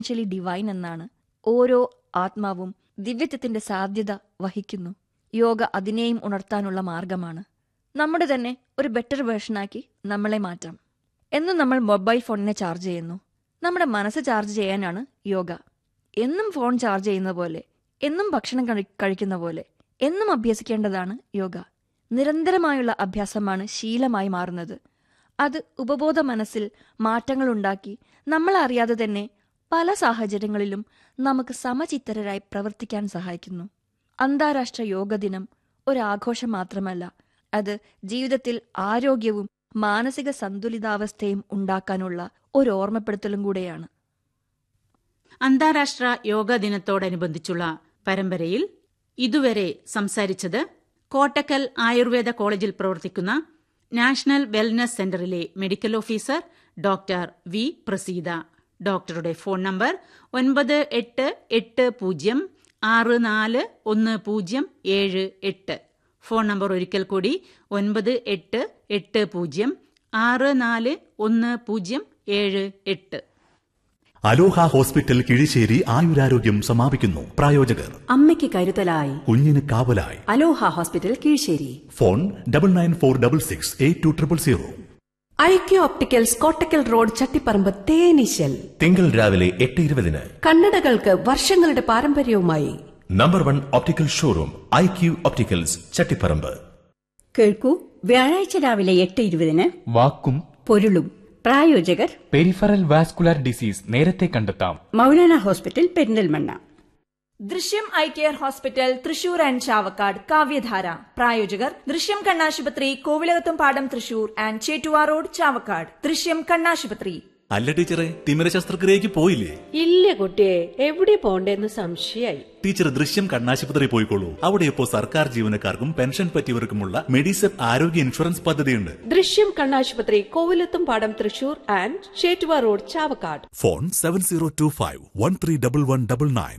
essentially divine എന്നാണ് ഓരോ ആത്മാവും ദിവ്യത്വത്തിന്റെ സാധ്യത വഹിക്കുന്നു യോഗ അതിനെയും ഉണർത്താനുള്ള മാർഗമാണ് നമ്മുടെ തന്നെ ഒരു ബെറ്റർ വേർഷനാക്കി നമ്മളെ മാറ്റാം എന്നും നമ്മൾ മൊബൈൽ ഫോണിനെ ചാർജ് ചെയ്യുന്നു നമ്മുടെ മനസ്സ് ചാർജ് ചെയ്യാനാണ് യോഗ എന്നും ഫോൺ ചാർജ് ചെയ്യുന്ന പോലെ എന്നും ഭക്ഷണം കഴി- കഴിക്കുന്ന പോലെ എന്നും അഭ്യസിക്കേണ്ടതാണ് യോഗ നിരന്തരമായുള്ള അഭ്യാസമാണ് ശീലമായി മാറുന്നത് അത് ഉപബോധ മനസ്സിൽ മാറ്റങ്ങളുണ്ടാക്കി നമ്മൾ അറിയാതെ തന്നെ പല സാഹചര്യങ്ങളിലും നമുക്ക് സമചിത്തരായി പ്രവർത്തിക്കാൻ സഹായിക്കുന്നു അന്താരാഷ്ട്ര യോഗ ദിനം ഒരാഘോഷം മാത്രമല്ല അത് ജീവിതത്തിൽ ആരോഗ്യവും മാനസിക സന്തുലിതാവസ്ഥയും ഉണ്ടാക്കാനുള്ള ഒരു ഓർമ്മപ്പെടുത്തലും കൂടെയാണ് അന്താരാഷ്ട്ര യോഗ ദിനത്തോടനുബന്ധിച്ചുള്ള പരമ്പരയിൽ ഇതുവരെ സംസാരിച്ചത് കോട്ടക്കൽ ആയുർവേദ കോളേജിൽ പ്രവർത്തിക്കുന്ന നാഷണൽ വെൽനസ് സെന്ററിലെ medical officer doctor V Praseetha ഡോക്ടറുടെ ഫോൺ നമ്പർ ഒൻപത് എട്ട് എട്ട് പൂജ്യം ആറ് നാല് ഒന്ന് പൂജ്യം ഏഴ് എട്ട് ഫോൺ നമ്പർ ഒരിക്കൽ കൂടി ഒൻപത് എട്ട് എട്ട് പൂജ്യം ആറ് നാല് ഒന്ന് പൂജ്യം ഏഴ് എട്ട് അലോഹ ഹോസ്പിറ്റൽ കിഴിശ്ശേരി ആയുരാരോഗ്യം സമാപിക്കുന്നു പ്രായോജകർ അമ്മയ്ക്ക് കരുതലായി കുഞ്ഞിന് കാവലായി Aloha hospital Kizhissery phone double nine four double six eight two triple zero IQ opticals Kottakkal road Chattiparamba തേനീശൽ തിങ്കൾ രാവിലെ എട്ട് ഇരുപതിന് കണ്ണടകൾക്ക് വർഷങ്ങളുടെ പാരമ്പര്യവുമായി number one optical showroom I Q opticals Chattiparamba കേൾക്കൂ വ്യാഴാഴ്ച രാവിലെ എട്ട് ഇരുപതിന് വാക്കും പൊരുളും പ്രായോജകർ പെരിഫറൽ വാസ്കുലാർ ഡിസീസ് നേരത്തെ കണ്ടെത്താം Maulana hospital Perinthalmanna Drishyam eye care hospital Thrissur and Chavakkad Kavyadhara പ്രായോജകർ ദൃശ്യം കണ്ണാശുപത്രി Kovilakathumpadam Thrissur and Chettuva road Chavakkad Drishyam കണ്ണാശുപത്രി അല്ല ടീച്ചറെ തിമിര ശസ്ത്രക്രിയക്ക് പോയില്ലേ ഇല്ല കുട്ടിയെ എവിടെ പോണ്ടേന്ന് സംശയായി ടീച്ചർ ദൃശ്യം കണ്ണാശുപത്രി പോയിക്കോളൂ അവിടെ ഇപ്പോൾ സർക്കാർ ജീവനക്കാർക്കും പെൻഷൻ പറ്റിയവർക്കുമുള്ള മെഡിസെപ് ആരോഗ്യ ഇൻഷുറൻസ് പദ്ധതിയുണ്ട് ദൃശ്യം കണ്ണാശുപത്രി Kovilakathumpadam Thrissur and Chettuva road Chavakkad phone seven zero two five one three double one double nine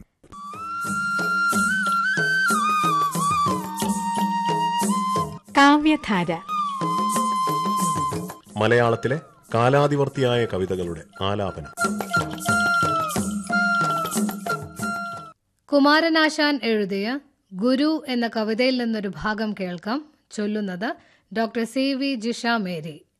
Kavyadhara മലയാളത്തിലെ കാലാതിവർത്തിയായ കവിതകളുടെ ആലാപനം കുമാരനാശാൻ എഴുതിയ ഗുരു എന്ന കവിതയിൽ നിന്നൊരു ഭാഗം കേൾക്കാം ചൊല്ലുന്നത് doctor C V Jisha Mary